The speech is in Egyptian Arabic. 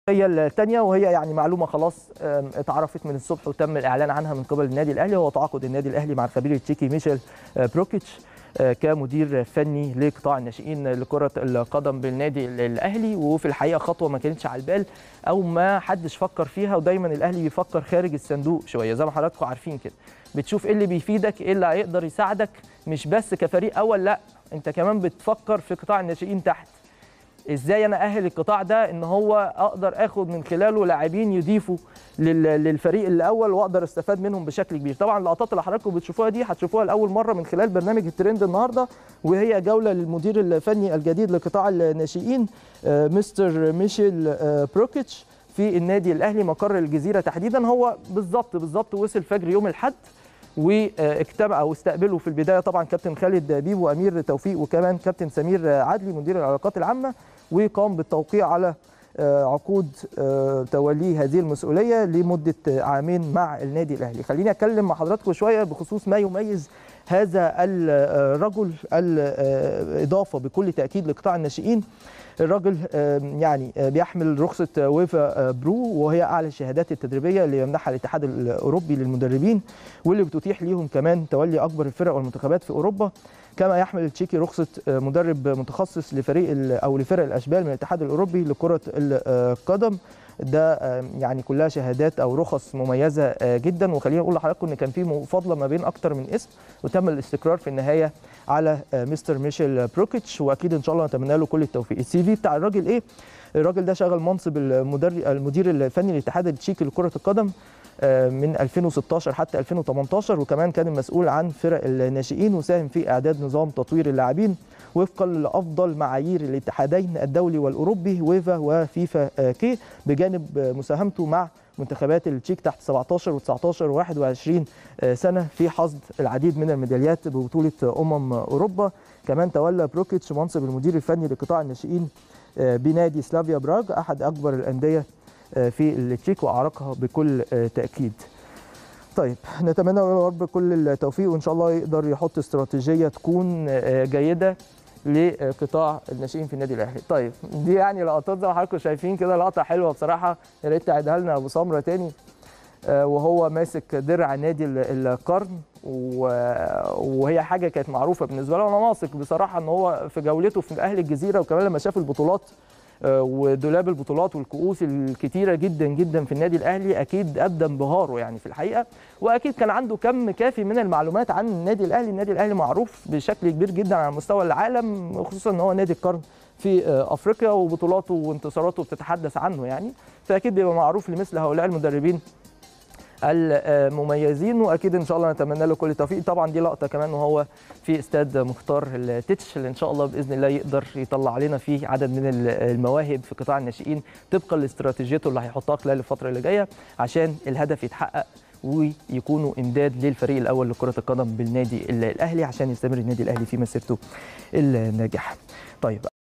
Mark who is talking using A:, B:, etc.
A: هي الثانيه وهي يعني معلومه خلاص آم، اتعرفت من الصبح وتم الاعلان عنها من قبل النادي الاهلي هو تعاقد النادي الاهلي مع الخبير التشيكي ميشيل آه، بروكيتش آه، كمدير فني لقطاع الناشئين لكره القدم بالنادي الاهلي وفي الحقيقه خطوه ما كانتش على البال او ما حدش فكر فيها ودايما الاهلي بيفكر خارج الصندوق شويه زي ما حضراتكم عارفين كده بتشوف ايه اللي بيفيدك ايه اللي هيقدر يساعدك مش بس كفريق اول لا انت كمان بتفكر في قطاع الناشئين تحت ازاي انا اهل القطاع ده ان هو اقدر اخد من خلاله لاعبين يضيفوا لل- للفريق الاول واقدر استفاد منهم بشكل كبير طبعا اللقطات اللي حضراتكم بتشوفوها دي هتشوفوها لاول مره من خلال برنامج الترند النهارده وهي جوله للمدير الفني الجديد لقطاع الناشئين آه، مستر ميشيل آه، بروكيتش في النادي الاهلي مقر الجزيره تحديدا هو بالظبط بالظبط وصل فجر يوم الاحد واجتمع او استقبله في البدايه طبعا كابتن خالد بيبو وامير توفيق وكمان كابتن سمير عدلي مدير العلاقات العامه وقام بالتوقيع على آه، عقود آه، توليه هذه المسؤوليه لمده آه، عامين مع النادي الاهلي خليني اتكلم مع حضراتكم شويه بخصوص ما يميز هذا الرجل الاضافه بكل تاكيد لقطاع الناشئين الراجل آه، يعني آه، بيحمل رخصه آه، ويفا آه، برو وهي اعلى الشهادات التدريبيه اللي يمنحها الاتحاد الاوروبي للمدربين واللي بتتيح ليهم كمان تولي اكبر الفرق والمنتخبات في اوروبا كما يحمل التشيكي رخصه آه، مدرب متخصص لفريق ال- او لفرق الاشبال من الاتحاد الاوروبي لكره القدم ده آه، يعني كلها شهادات او رخص مميزه آه، جدا وخليني اقول لحضراتكم ان كان في مفاضله ما بين اكتر من اسم وتم الاستقرار في النهايه على آه، مستر ميشيل بروكيتش واكيد ان شاء الله نتمنى له كل التوفيق السي في بتاع الراجل ايه الراجل ده شغل منصب المدرب المدير الفني للاتحاد التشيكي لكره القدم آه، من 2016 حتى 2018 وكمان كان المسؤول عن فرق الناشئين وساهم في اعداد نظام تطوير اللاعبين وفقا لافضل معايير الاتحادين الدولي والاوروبي ويفا وفيفا آه، كي بجانب آه، مساهمته مع منتخبات التشيك تحت 17 و19 و21 سنه في حصد العديد من الميداليات ببطوله امم اوروبا كمان تولى بروكيتش منصب المدير الفني لقطاع الناشئين آه، بنادي سلافيا براغ احد اكبر الانديه آه، في التشيك واعرقها بكل آه، تاكيد طيب نتمنى له يا رب كل التوفيق وان شاء الله يقدر يحط استراتيجيه تكون آه، جيده لقطاع الناشئين في النادي الاهلي طيب دي يعني لقطات زي ما حضراتكم شايفين كده لقطه حلوه بصراحه يا ريت تعيدها لنا ابو سمره تاني آه، وهو ماسك درع نادي ال- القرن و- وهي حاجه كانت معروفه بالنسبه له وانا واثق بصراحه ان هو في جولته في اهل الجزيره وكمان لما شاف البطولات آه، ودولاب البطولات والكؤوس الكتيره جدا جدا في النادي الاهلي اكيد ابدى انبهاره يعني في الحقيقه واكيد كان عنده كم كافي من المعلومات عن النادي الاهلي النادي الاهلي معروف بشكل كبير جدا على مستوى العالم خصوصا ان هو نادي القرن في آه، افريقيا وبطولاته وانتصاراته بتتحدث عنه يعني فاكيد بيبقى معروف لمثل هؤلاء المدربين المميزين واكيد ان شاء الله نتمنى له كل التوفيق طبعا دي لقطه كمان وهو في استاد مختار التتش اللي ان شاء الله باذن الله يقدر يطلع علينا فيه عدد من المواهب في قطاع الناشئين طبقا لاستراتيجيته اللي هيحطها خلال الفتره اللي جايه عشان الهدف يتحقق ويكونوا امداد للفريق الاول لكره القدم بالنادي الاهلي عشان يستمر النادي الاهلي في مسيرته الناجحه. طيب